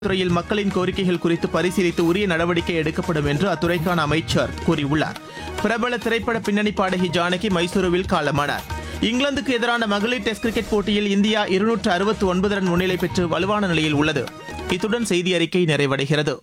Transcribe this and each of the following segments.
துறையில் மக்களின் கோரிக்கைகள் குறித்து பரிசீலித்து உரிய நடவடிக்கை எடுக்கப்படும் என்று அத்துறைக்கான அமைச்சர் கூறியுள்ளார் பிரபல திரைப்பட பின்னணி பாடகி ஜானகி மைசூருவில் காலமானார் இங்கிலாந்துக்கு எதிரான மகளிர் டெஸ்ட் கிரிக்கெட் போட்டியில் இந்தியா இருநூற்று அறுபத்து ஒன்பது ரன் முன்னிலை பெற்று வலுவான நிலையில் உள்ளது இத்துடன் செய்தி அறிக்கை நிறைவடைகிறது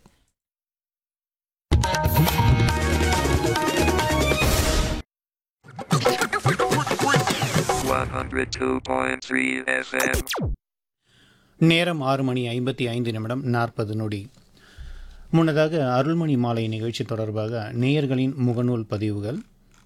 102.3 FM. நேரம் ஆறு மணி ஐம்பத்தி ஐந்து நிமிடம் நாற்பது நொடி முன்னதாக அருள்மணி மாலை நிகழ்ச்சி தொடர்பாக நேயர்களின் முகநூல் பதிவுகள்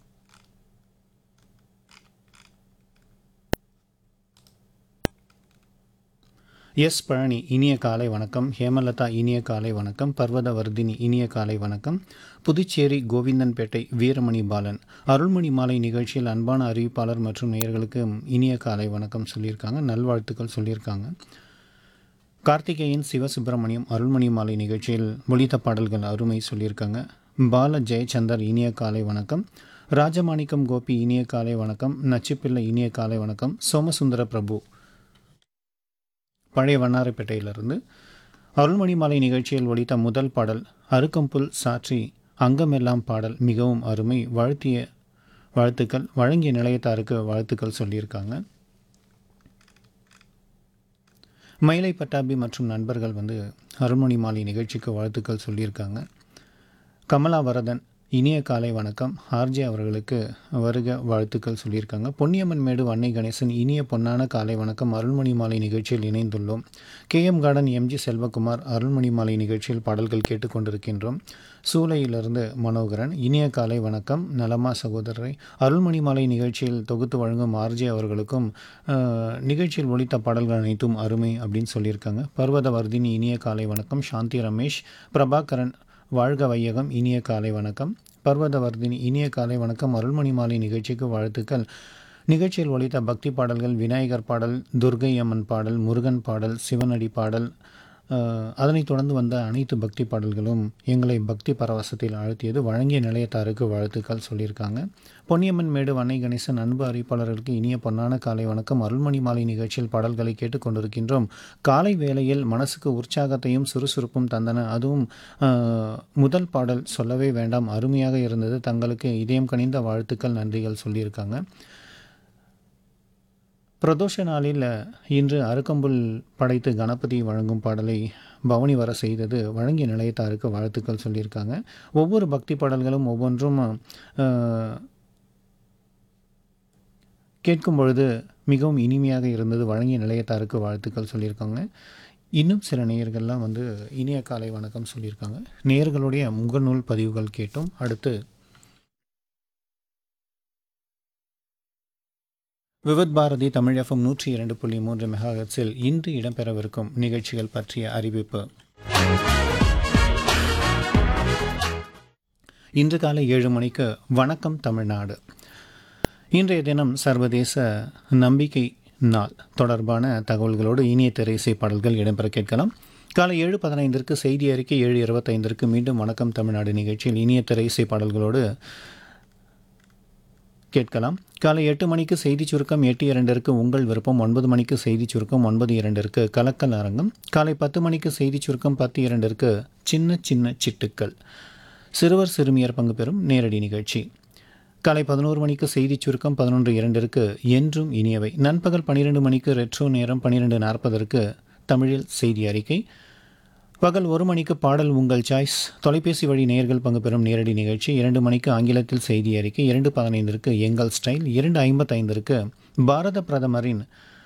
எஸ் பழனி இனிய காலை வணக்கம் ஹேமலதா இனிய காலை வணக்கம் பர்வதவர்தினி இனிய காலை வணக்கம் புதுச்சேரி கோவிந்தன்பேட்டை வீரமணி பாலன் அருள்மணி மாலை நிகழ்ச்சியில் அன்பான அறிவிப்பாளர் மற்றும் நேயர்களுக்கு இனிய காலை வணக்கம் சொல்லியிருக்காங்க நல்வாழ்த்துக்கள் சொல்லியிருக்காங்க கார்த்திகேயன் சிவசுப்பிரமணியம் அருள்மணி மாலை நிகழ்ச்சியில் ஒலித்த பாடல்கள் அருமை சொல்லியிருக்காங்க பால ஜெயச்சந்தர் இனிய காலை வணக்கம் ராஜமாணிக்கம் கோபி இனிய காலை வணக்கம் நச்சுப்பிள்ளை இனிய காலை வணக்கம் சோமசுந்தர பிரபு பழைய வண்ணாரப்பேட்டையிலிருந்து அருள்மணி மாலை நிகழ்ச்சியில் ஒலித்த முதல் பாடல் அருக்கம்புல் சாற்றி அங்கமெல்லாம் பாடல் மிகவும் அருமை வாழ்த்திய வாழ்த்துக்கள் வழங்கிய நிலையத்தாருக்கு வாழ்த்துக்கள் சொல்லியிருக்காங்க மயிலை பட்டாபி மற்றும் நண்பர்கள் வந்து அருள்மணி மாலை நிகழ்ச்சிக்கு வாழ்த்துக்கள் சொல்லியிருக்காங்க கமலா வரதன் இனிய காலை வணக்கம் ஆர்ஜே அவர்களுக்கு வருக வாழ்த்துக்கள் சொல்லியிருக்காங்க பொன்னியம்மன் மேடு அன்னை கணேசன் இனிய பொன்னான காலை வணக்கம் அருள்மணி மாலை நிகழ்ச்சியில் இணைந்துள்ளோம் K M garden MG Selvakumar Arulmani மாலை நிகழ்ச்சியில் பாடல்கள் கேட்டுக்கொண்டிருக்கின்றோம் சூளையிலிருந்து மனோகரன் இனிய காலை வணக்கம் நலமா சகோதரரை அருள்மணி மாலை நிகழ்ச்சியில் தொகுத்து வழங்கும் ஆர்ஜே அவர்களுக்கும் அஹ், நிகழ்ச்சியில் ஒலித்த பாடல்கள் அனைத்தும் அருமை அப்படின்னு சொல்லியிருக்காங்க பர்வதவர்தினி இனிய காலை வணக்கம் சாந்தி ரமேஷ் பிரபாகரன் வாழ்க வையகம் இனிய காலை வணக்கம் பர்வதவர்தினி இனிய காலை வணக்கம் அருள்மணி மாலை நிகழ்ச்சிக்கு வாழ்த்துக்கள் நிகழ்ச்சியில் ஒலித்த பக்தி பாடல்கள் விநாயகர் பாடல் துர்கை அம்மன் பாடல் முருகன் பாடல் சிவனடி பாடல் அஹ், அதனைத் தொடர்ந்து வந்த அனைத்து பக்தி பாடல்களும் எங்களை பக்தி பரவசத்தில் ஆழ்த்தியது வழங்கிய நிலையத்தாருக்கு வாழ்த்துக்கள் சொல்லியிருக்காங்க பொன்னியம்மன் மேடு வன்னை கணேசன் அன்பு அறிவிப்பாளர்களுக்கு இனிய பொன்னான காலை வணக்கம் அருள்மணி மாலை நிகழ்ச்சியில் பாடல்களை கேட்டுக்கொண்டிருக்கின்றோம் காலை வேளையில் மனசுக்கு உற்சாகத்தையும் சுறுசுறுப்பும் தந்தன அதுவும் அஹ், முதல் பாடல் சொல்லவே வேண்டாம் அருமையாக இருந்தது தங்களுக்கு இதயம் கனிந்த வாழ்த்துக்கள் நன்றிகள் சொல்லியிருக்காங்க பிரதோஷ நாளில் இன்று அருக்கம்புல் படைத்து கணபதி வழங்கும் பாடலை பவனி வர செய்தது வழங்கிய நிலையத்தாருக்கு வாழ்த்துக்கள் சொல்லியிருக்காங்க ஒவ்வொரு பக்தி பாடல்களும் ஒவ்வொன்றும் அஹ், கேட்கும் பொழுது மிகவும் இனிமையாக இருந்தது வழங்கிய நிலையத்தாருக்கு வாழ்த்துக்கள் சொல்லியிருக்காங்க இன்னும் சில நேயர்கள்லாம் வந்து இனிய காலை வணக்கம் சொல்லியிருக்காங்க நேயர்களுடைய முகநூல் பதிவுகள் கேட்டோம் அடுத்து விவத் பாரதி தமிழ் எஃப்எம் நூற்றி இரண்டு புள்ளி மூன்று மெகாஹெட்ஸில் இன்று இடம்பெறவிருக்கும் நிகழ்ச்சிகள் பற்றிய அறிவிப்பு இன்று காலை ஏழு மணிக்கு வணக்கம் தமிழ்நாடு இன்றைய தினம் சர்வதேச நம்பிக்கை நாள் தொடர்பான தகவல்களோடு இனிய திரைசை பாடல்கள் இடம்பெற கேட்கலாம் காலை ஏழு பதினைந்திற்கு செய்தி அறிக்கை ஏழு இருபத்தைந்திற்கு மீண்டும் வணக்கம் தமிழ்நாடு நிகழ்ச்சியில் இனிய திரைசை பாடல்களோடு கேட்கலாம் காலை எட்டு மணிக்கு செய்தி சுருக்கம் எட்டு இரண்டிற்கு உங்கள் விருப்பம் ஒன்பது மணிக்கு செய்தி சுருக்கம் ஒன்பது இரண்டிற்கு கலக்கல் அரங்கம் காலை பத்து மணிக்கு செய்தி சுருக்கம் பத்து இரண்டிற்கு சின்ன சின்ன சிட்டுக்கள் சிறுவர் சிறுமியர் பங்கு பெறும் நேரடி நிகழ்ச்சி காலை பதினோரு மணிக்கு செய்தி சுருக்கம் பதினொன்று இரண்டிற்கு என்றும் இனியவை நண்பகல் பன்னிரெண்டு மணிக்கு ரெட்ரோ நேரம் பன்னிரெண்டு நாற்பதற்கு தமிழில் செய்தி அறிக்கை பகல் ஒரு மணிக்கு பாடல் உங்கள் சாய்ஸ் தொலைபேசி வழி நேயர்கள் பங்கு பெறும் நேரடி நிகழ்ச்சி இரண்டு மணிக்கு ஆங்கிலத்தில் செய்தி அறிக்கை இரண்டு பதினைந்திற்கு எங்கள் ஸ்டைல் இரண்டு ஐம்பத்தைந்திற்கு பாரத பிரதமரின்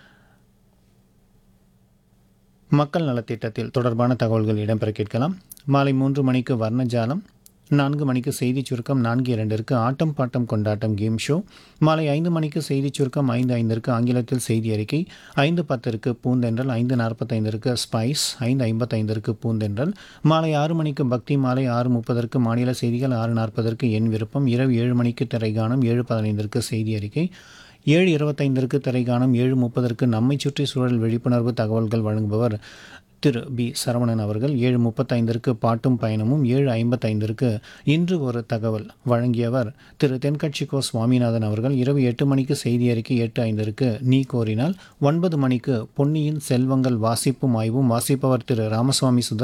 மக்கள் நலத்திட்டத்தில் தொடர்பான தகவல்கள் இடம்பெற கேட்கலாம் மாலை மூன்று மணிக்கு வர்ணஜாலம் நான்கு மணிக்கு செய்தி சுருக்கம் நான்கு இரண்டிற்கு ஆட்டம் பாட்டம் கொண்டாட்டம் கேம் ஷோ மாலை ஐந்து மணிக்கு செய்தி சுருக்கம் ஐந்து ஐந்திற்கு ஆங்கிலத்தில் செய்தி அறிக்கை ஐந்து பத்திற்கு பூந்தென்றல் ஐந்து நாற்பத்தைந்திற்கு ஸ்பைஸ் ஐந்து ஐம்பத்தைந்திற்கு பூந்தென்றல் மாலை ஆறு மணிக்கு பக்தி மாலை ஆறு முப்பதற்கு மாநில செய்திகள் ஆறு நாற்பதற்கு என் விருப்பம் இரவு ஏழு மணிக்கு திரைகாணம் ஏழு பதினைந்திற்கு செய்தி அறிக்கை ஏழு இருபத்தைந்திற்கு திரைகாணம் ஏழு முப்பதற்கு நம்மை சுற்றி சூழல் விழிப்புணர்வு தகவல்கள் வழங்குபவர் திரு பி சரவணன் அவர்கள் ஏழு முப்பத்தைந்திற்கு பாட்டும் பயணமும் ஏழு ஐம்பத்தைந்திற்கு இன்று ஒரு தகவல் வழங்கியவர் திரு தென்கட்சிக்கோ சுவாமிநாதன் அவர்கள் இரவு எட்டு மணிக்கு செய்தி அறிக்கை எட்டு ஐந்திற்கு நீ கோரினால் ஒன்பது மணிக்கு பொன்னியின் செல்வங்கள் வாசிப்பும் ஆய்வும் வாசிப்பவர் திரு ராமசுவாமி சுந்தர்